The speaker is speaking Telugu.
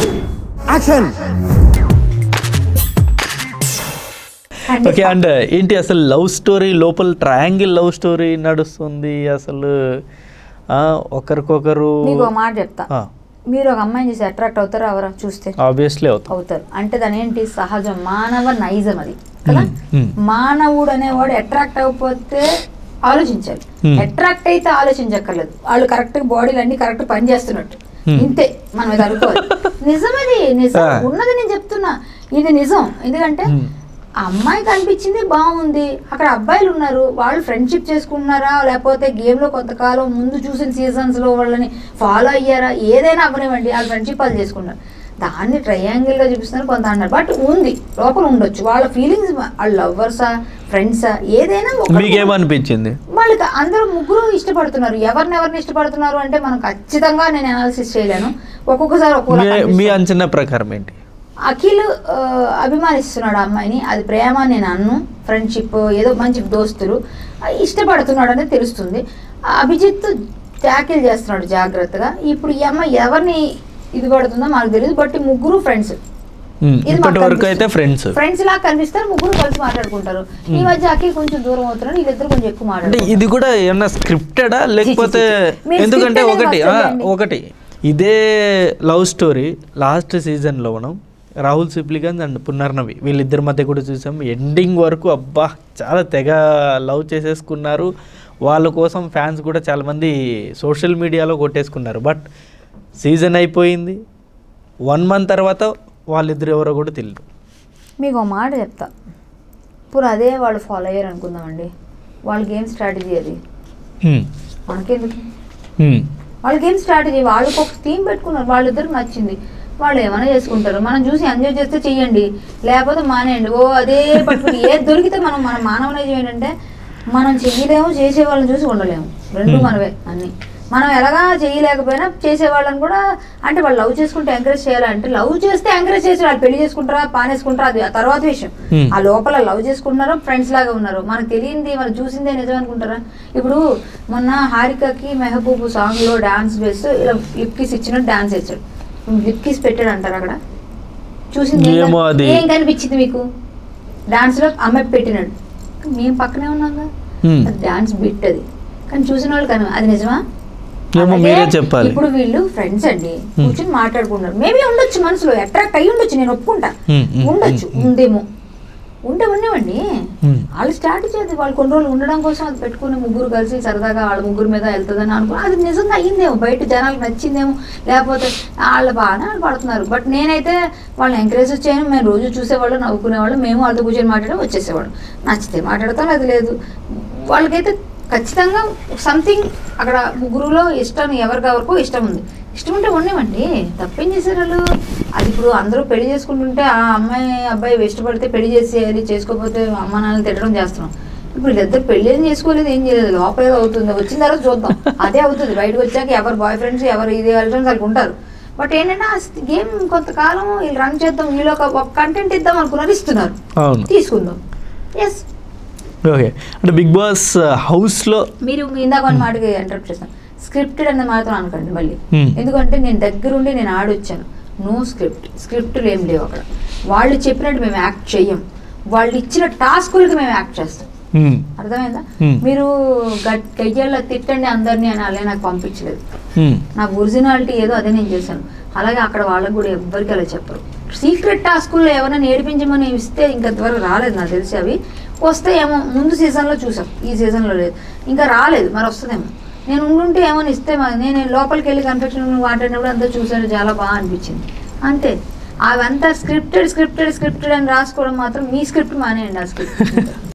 యాక్షన్ ఓకే అండ్ ఏంటి అసలు లవ్ స్టోరీ లోపల ట్రయాంగిల్ లవ్ స్టోరీ నడుస్తుంది అసలు ఆ, ఒకరికొకరు మీకు ఒక మాట చెప్తా మీరు ఒక అమ్మాయిని చూసి అట్రాక్ట్ అవుతారా అవరా చూస్తే ఆబ్వియస్లీ అవుతాం అవుతారు అంటే దాని ఏంటి సహజం మానవ నైజం అది కదా మ్మ్, మ్మ్. మానవుడు అనేవాడు అట్రాక్ట్ అవ్వకపోతే ఆలోచించాలి మ్మ్. అట్రాక్ట్ అయితే ఆలోచించక్కర్లేదు వాళ్ళు కరెక్ట్ బాడీలు అన్ని కరెక్ట్ పని చేస్తున్నట్టు మ్మ్. ఇంతే మనం ఇది అనుకోవాలి నిజమది నిజం ఆ. ఉన్నది నేను చెప్తున్నా ఇది నిజం ఎందుకంటే మ్మ్. ఆ అమ్మాయి కనిపించింది బాగుంది అక్కడ అబ్బాయిలు ఉన్నారు వాళ్ళు ఫ్రెండ్షిప్ చేసుకుంటున్నారా లేకపోతే గేమ్ లో కొంతకాలం ముందు చూసిన సీజన్స్ లో వాళ్ళని ఫాలో అయ్యారా ఏదైనా అవ్వనివ్వండి వాళ్ళు ఫ్రెండ్షిప్ వాళ్ళు చేసుకున్నారు దాన్ని ట్రయాంగిల్ గా చూపిస్తున్నారు కొంత అన్నారు బట్ ఉంది లోపల ఉండొచ్చు వాళ్ళ ఫీలింగ్స్ వాళ్ళ లవ్వర్సా ఫ్రెండ్సా ఏదైనా ఒకరికి- మీకేమనిపించింది వాళ్ళకి అందరూ ముగ్గురు ఇష్టపడుతున్నారు ఎవరిని ఎవరిని ఇష్టపడుతున్నారు అంటే మనం ఖచ్చితంగా నేను అనాలిసిస్ చేయలేను ఒక్కొక్కసారి ఒక్కొక్క మీ- మీ అంచనా ప్రకారం ఏంటి అఖిల్ ఆ, అభిమానిస్తున్నాడు ఆ అమ్మాయిని అది ప్రేమ అని నేను అన్ను ఫ్రెండ్షిప్ ఏదో మంచి దోస్తులు ఆ, ఇష్టపడుతున్నాడు అనేది తెలుస్తుంది ఆ అభిజిత్ ట్యాకిల్ చేస్తున్నాడు జాగ్రత్తగా ఇప్పుడు ఈ అమ్మాయి ఎవరిని ఇది పడుతుందో మాకు తెలియదు బట్ ఈ ముగ్గురు ఫ్రెండ్స్ మ్మ్. ఇప్పటి వరకు అయితే ఫ్రెండ్స్ ఫ్రెండ్స్ లా కనిపిస్తారు ముగ్గురు కలిసి మాట్లాడుకుంటారు ఈ మధ్య అఖిల్ కొంచెం దూరం అవుతున్నాడు వీళ్ళిద్దరు కొంచెం ఎక్కువ అంటే మాట్లాడుకుంటారు ఇది కూడా ఏమన్నా స్క్రిప్టెడా లేకపోతే చి, చి. మీరు ఎందుకంటే script అనేది ఒకటి ఆ, వస్తుందండి. ఒకటి ఇదే లవ్ స్టోరీ లాస్ట్ సీజన్లో మనం రాహుల్ సిప్లిగంజ్ అండ్ పునర్నవి వీళ్ళిద్దరి మధ్య కూడా చూసాం ఎండింగ్ వరకు అబ్బా చాలా తెగ లవ్ చేసేసుకున్నారు వాళ్ళ కోసం ఫ్యాన్స్ కూడా చాలామంది సోషల్ మీడియాలో కొట్టేసుకున్నారు బట్ సీజన్ అయిపోయింది వన్ మంత్ తర్వాత వాళ్ళిద్దరు ఎవరో కూడా తెలియదు మీకు ఒక మాట చెప్తా ఇప్పుడు అదే వాళ్ళు ఫాలో అయ్యారు అనుకుందామండి వాళ్ళ గేమ్ స్ట్రాటజీ అది హ్మ్. మనకెందుకు హ్మ్. వాళ్ళ గేమ్ స్ట్రాటజీ వాళ్ళకి ఒక టీం పెట్టుకున్నారు వాళ్ళిద్దరికి నచ్చింది వాళ్ళు ఏమైనా చేసుకుంటారు మనం చూసి ఎంజాయ్ చేస్తే చెయ్యండి లేకపోతే మానేయండి ఓ అదే పట్టుకుని ఏది దొరికితే మనం మన మానవ నైజం ఏంటంటే మనం చెయ్యలేము చేసే వాళ్ళని చూసి ఉండలేము రెండు Hmm. మనవే అన్ని మనం ఎలాగా చేయలేకపోయినా చేసే వాళ్ళని కూడా అంటే వాళ్ళు లవ్ చేసుకుంటే ఎంకరేజ్ చేయాలంటే లవ్ చేస్తే ఎంకరేజ్ చేసి వాళ్ళు పెళ్లి చేసుకుంటారా పానేసుకుంటారా అది ఆ తర్వాత విషయం Hmm. ఆ లోపల లవ్ చేసుకుంటున్నారో ఫ్రెండ్స్ లాగా ఉన్నారు మనకు తెలియంది మనం చూసిందే నిజం అనుకుంటారా ఇప్పుడు మొన్న హారికకి మెహబూబ్ సాంగ్ లో డాన్స్ వేస్తూ ఇలా లిప్ కిస్ ఇచ్చినట్టు డాన్స్ వేసాడు లిప్ కిస్ పెట్టాడు అంటారు అక్కడ చూసింది ఏం ఏమో కని- అది. ఏం కనిపించింది మీకు డాన్స్ లో అమ్మాయి పెట్టినాడు మేము పక్కనే ఉన్నాగా హ్మ్. అది డాన్స్ బిట్ అది కానీ చూసిన వాళ్ళు కను అది నిజమా ఏమో అలాగే మీరే చెప్పాలి ఇప్పుడు వీళ్ళు ఫ్రెండ్స్ అండి కూర్చొని మాట్లాడుకుంటారు మేబీ ఉండొచ్చు మనసులో అట్రాక్ట్ అయ్యి ఉండొచ్చు నేను ఒప్పుకుంటా Hmm, hmm, ఉండొచ్చు hmm, hmm. ఉందేమో ఉంటే ఉండేవండి Hmm. వాళ్ళు స్టార్ట్ అది వాళ్ళు కొన్ని రోజులు ఉండడం కోసం అది పెట్టుకుని ముగ్గురు కలిసి సరదాగా వాళ్ళ ముగ్గురు మీద వెళ్తుందని అనుకో అది నిజంగా అయ్యిందేమో బయట జనాలకు నచ్చిందేమో లేకపోతే వాళ్ళ బాగానే వాళ్ళు పడుతున్నారు బట్ నేనైతే వాళ్ళని ఎంకరేజ్ చేయను మేము రోజు చూసేవాళ్ళు నవ్వుకునేవాళ్ళు మేము వాళ్ళతో కూర్చొని మాట్లాడి వచ్చేసేవాళ్ళు నచ్చితే మాట్లాడతాం అది లేదు వాళ్ళకైతే ఖచ్చితంగా సంథింగ్ అక్కడ ముగ్గురులో ఇష్టం ఎవరికి ఎవరికో ఇష్టం ఉంది ఇష్టం ఉంటే ఉండేవండి తప్పేం చేశారు వాళ్ళు అది ఇప్పుడు అందరూ పెళ్లి చేసుకుంటుంటే ఆ అమ్మాయి అబ్బాయి ఇష్టపడితే పెళ్లి చేసేయాలి చేసుకోకపోతే అమ్మ నాన్నలు తిట్టడం చేస్తున్నాం ఇప్పుడు వీళ్ళిద్దరు పెళ్లి ఏం చేసుకోలేదు ఏం చేయలేదు లోపల ఏదో అవుతుంది వచ్చిన తర్వాత చూద్దాం అదే అవుతుంది బయటకు వచ్చాక ఎవరు బాయ్ ఫ్రెండ్స్ ఎవరు ఇది వెళ్ళడం వాళ్ళకి ఉంటారు బట్ ఏంటంటే ఆ గేమ్ కొంతకాలం వీళ్ళు రన్ చేద్దాం వీళ్ళు ఒక ఒక కంటెంట్ ఇద్దాం అనుకున్నారు ఇస్తున్నారు అవును తీసుకుందాం ఎస్ ఓకే అంటే బిగ్ బాస్ హౌస్లో మీరు ఇందాక ఒక మాటకి ఇంటరప్ట్ చేస్తాను స్క్రిప్టెడ్ అన్న మాత్రం అనకండి మళ్ళీ Hmm. ఎందుకంటే నేను దగ్గరుండి నేను ఆడొచ్చాను నో స్క్రిప్ట్ స్క్రిప్ట్లు ఏం లేవు అక్కడ వాళ్ళు చెప్పినట్టు మేము యాక్ట్ చెయ్యం వాళ్ళు ఇచ్చిన టాస్కులకి మేము యాక్ట్ చేస్తాం అర్థమైందా Hmm. మీరు గట్ గయ్యాల తిట్టండి అందరినీ అని అలా నాకు పంపించలేదు నాకు ఒరిజినాలిటీ ఏదో అదే నేను చేశాను అలాగే అక్కడ వాళ్ళకు కూడా ఎవ్వరికి అలా చెప్పరు సీక్రెట్ టాస్కుల్లో ఎవరైనా నేర్పించమని ఇస్తే ఇంకా ఇంతవరకు రాలేదు నాకు తెలిసి అవి వస్తే ఏమో ముందు సీజన్లో చూసాం ఈ సీజన్లో లేదు ఇంకా రాలేదు మరి వస్తుందేమో నేను ఉండుంటే ఏమో ఇస్తే మరి నేను లోపలికి వెళ్ళి కన్ఫెక్షన్ మాట్లాడినప్పుడు అంతా చూసాను చాలా బాగా అనిపించింది అంతే అవంతా స్క్రిప్టెడ్ స్క్రిప్టెడ్ స్క్రిప్టెడ్ అని రాసుకోవడం మాత్రం మీ స్క్రిప్ట్ మానేయండి ఆ స్క్రిప్ట్